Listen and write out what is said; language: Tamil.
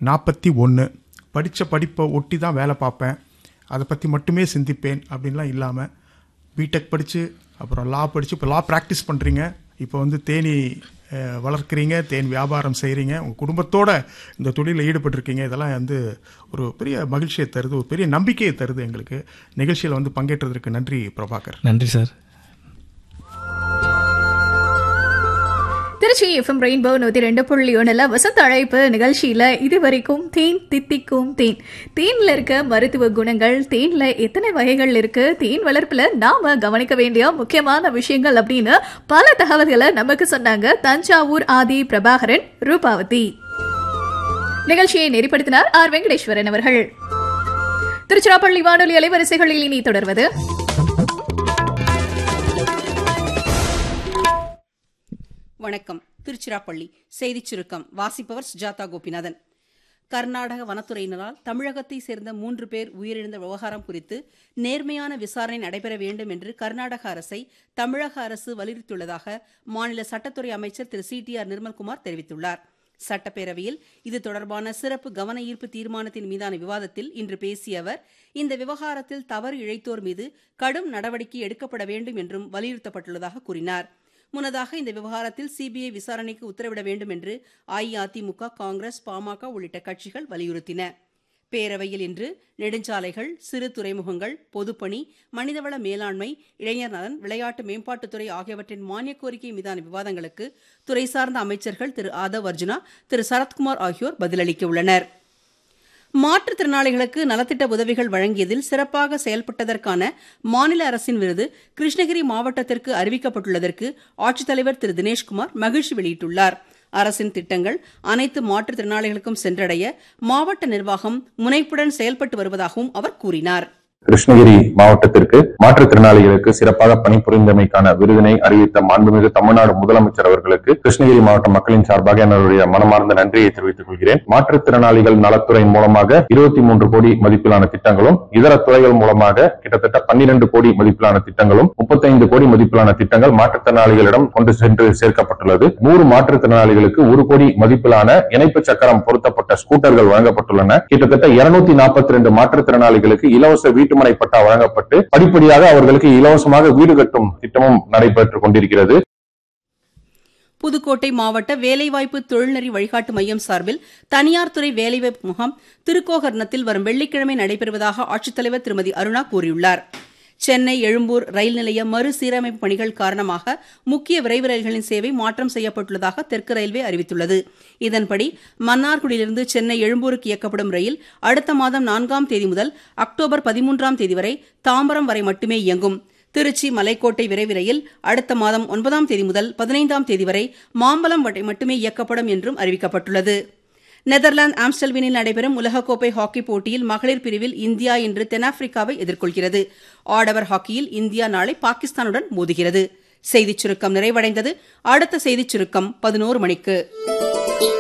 நாற்பத்தி ஒன்று படித்த படிப்பை ஒட்டி தான் வேலை பார்ப்பேன் அதை பற்றி மட்டுமே சிந்திப்பேன் அப்படின்லாம் இல்லாமல் பிடெக் படித்து அப்புறம் லா படித்து இப்போ லா ப்ராக்டிஸ் பண்ணுறீங்க இப்போ வந்து தேனி அஹ், வளர்க்குறீங்க தேன் வியாபாரம் செய்கிறீங்க உங்கள் குடும்பத்தோட இந்த தொழிலில் ஈடுபட்டிருக்கீங்க இதெல்லாம் வந்து ஒரு பெரிய மகிழ்ச்சியை தருது ஒரு பெரிய நம்பிக்கையை தருது எங்களுக்கு நிகழ்ச்சியில் வந்து பங்கேற்றதற்கு நன்றி பிரபாகர் நன்றி சார் திருச்சி எஃப்எம் ரெயின்போ நூத்தி ரெண்டு புள்ளி ஒண்ணுல வசந்த அழைப்பு நிகழ்ச்சியில இது வரைக்கும் தேன் தித்திக்கும் தேன் தேன்ல இருக்க மருத்துவ குணங்கள் தேன்ல எத்தனை வகைகள் இருக்கு தேன் வளர்ப்புல நாம கவனிக்க வேண்டிய முக்கியமான விஷயங்கள் அப்படின்னு பல தகவல்களை நமக்கு சொன்னாங்க தஞ்சாவூர் ஆதி பிரபாகரன் ரூபாவதி நிகழ்ச்சியை நெறிப்படுத்தினார் ஆர் வெங்கடேஸ்வரன் அவர்கள் திருச்சிராப்பள்ளி வானொலி அலைவரிசைகளில் இனி தொடர்வது வணக்கம் திருச்சிராப்பள்ளி செய்திச் சுருக்கம் வாசிப்பவர் சுஜாதா கோபிநாதன் கர்நாடக வனத்துறையினரால் தமிழகத்தை சேர்ந்த மூன்று பேர் உயிரிழந்த விவகாரம் குறித்து நேர்மையான விசாரணை நடைபெற வேண்டும் என்று கர்நாடக அரசை தமிழக அரசு வலியுறுத்தியுள்ளதாக மாநில சட்டத்துறை அமைச்சர் Thiru C T R Nirmalkumar தெரிவித்துள்ளார் சட்டப்பேரவையில் இது தொடர்பான சிறப்பு கவன ஈர்ப்பு தீர்மானத்தின் மீதான விவாதத்தில் இன்று பேசிய அவர் இந்த விவகாரத்தில் தவறு இழைத்தோர் மீது கடும் நடவடிக்கை எடுக்கப்பட வேண்டும் என்றும் வலியுறுத்தப்பட்டுள்ளதாக கூறினார் முன்னதாக இந்த விவகாரத்தில் சிபிஐ விசாரணைக்கு உத்தரவிட வேண்டும் என்று அஇஅதிமுக காங்கிரஸ் பாமக உள்ளிட்ட கட்சிகள் வலியுறுத்தின பேரவையில் இன்று நெடுஞ்சாலைகள் சிறு துறைமுகங்கள் பொதுப்பணி மனிதவள மேலாண்மை இளைஞர் நலன் விளையாட்டு மேம்பாட்டுத்துறை ஆகியவற்றின் மானிய கோரிக்கை மீதான விவாதங்களுக்கு துறை சார்ந்த அமைச்சர்கள் திரு ஆதவ் அர்ஜுனா திரு சரத்குமார் ஆகியோர் பதிலளிக்க உள்ளனர் மாற்றுத்திறனாளிகளுக்கு நலத்திட்ட உதவிகள் வழங்கியதில் சிறப்பாக செயல்பட்டதற்கான மாநில அரசின் விருது கிருஷ்ணகிரி மாவட்டத்திற்கு அறிவிக்கப்பட்டுள்ளதற்கு ஆட்சித்தலைவர் திரு தினேஷ்குமார் மகிழ்ச்சி வெளியிட்டுள்ளார் அரசின் திட்டங்கள் அனைத்து மாற்றுத்திறனாளிகளுக்கும் சென்றடைய மாவட்ட நிர்வாகம் முனைப்புடன் செயல்பட்டு வருவதாகவும் அவர் கூறினார் கிருஷ்ணகிரி மாவட்டத்திற்கு மாற்றுத்திறனாளிகளுக்கு சிறப்பாக பணிபுரிந்தமைக்கான விருதினை அறிவித்த மாண்புமிகு தமிழ்நாடு முதலமைச்சர் அவர்களுக்கு கிருஷ்ணகிரி மாவட்ட மக்களின் சார்பாக என்னுடைய மனமார்ந்த நன்றியை தெரிவித்துக் கொள்கிறேன் மாற்றுத்திறனாளிகள் நலத்துறை மூலமாக இருபத்தி மூன்று கோடி மதிப்பிலான திட்டங்களும் இதர துறைகள் மூலமாக கிட்டத்தட்ட பன்னிரண்டு கோடி மதிப்பிலான திட்டங்களும் முப்பத்தைந்து கோடி மதிப்பிலான திட்டங்கள் மாற்றுத்திறனாளிகளிடம் கொண்டு சென்று சேர்க்கப்பட்டுள்ளது நூறு மாற்றுத்திறனாளிகளுக்கு ஒரு கோடி மதிப்பிலான இணைப்பு சக்கரம் பொருத்தப்பட்ட ஸ்கூட்டர்கள் வழங்கப்பட்டுள்ளன கிட்டத்தட்ட இருநூத்தி நாற்பத்தி ரெண்டு மாற்றுத்திறனாளிகளுக்கு இலவச வீட்டுமனை பட்டா வழங்கப்பட்டு படிப்படியாக அவர்களுக்கு இலவசமாக வீடு கட்டும் திட்டமும் நடைபெற்றுக் கொண்டிருக்கிறது புதுக்கோட்டை மாவட்ட வேலைவாய்ப்பு தொழில்நெறி வழிகாட்டு மையம் சார்பில் தனியார் துறை வேலைவாய்ப்பு முகாம் திருக்கோகர்ணத்தில் வரும் வெள்ளிக்கிழமை நடைபெறுவதாக ஆட்சித்தலைவர் திருமதி அருணா கூறியுள்ளார் சென்னை எழும்பூர் ரயில் நிலைய மறுசீரமைப்பு பணிகள் காரணமாக முக்கிய விரைவு ரயில்களின் சேவை மாற்றம் செய்யப்பட்டுள்ளதாக தெற்கு ரயில்வே அறிவித்துள்ளது இதன்படி மன்னார்குடியிலிருந்து சென்னை எழும்பூருக்கு இயக்கப்படும் ரயில் அடுத்த மாதம் நான்காம் தேதி முதல் அக்டோபர் பதிமூன்றாம் தேதி வரை தாம்பரம் வரை மட்டுமே இயங்கும் திருச்சி மலைக்கோட்டை விரைவு ரயில் அடுத்த மாதம் ஒன்பதாம் தேதி முதல் பதினைந்தாம் தேதி வரை மாம்பலம் வரை மட்டுமே இயக்கப்படும் என்றும் அறிவிக்கப்பட்டுள்ளது நெதர்லாந்து ஆம்ஸ்டல்வினில் நடைபெறும் உலகக்கோப்பை ஹாக்கி போட்டியில் மகளிர் பிரிவில் இந்தியா இன்று தென்னாப்பிரிக்காவை எதிர்கொள்கிறது ஆடவர் ஹாக்கியில் இந்தியா நாளை பாகிஸ்தானுடன் மோதுகிறது செய்திச் சுருக்கம் நிறைவடைந்தது அடுத்த செய்திச் சுருக்கம் பதினோரு மணிக்கு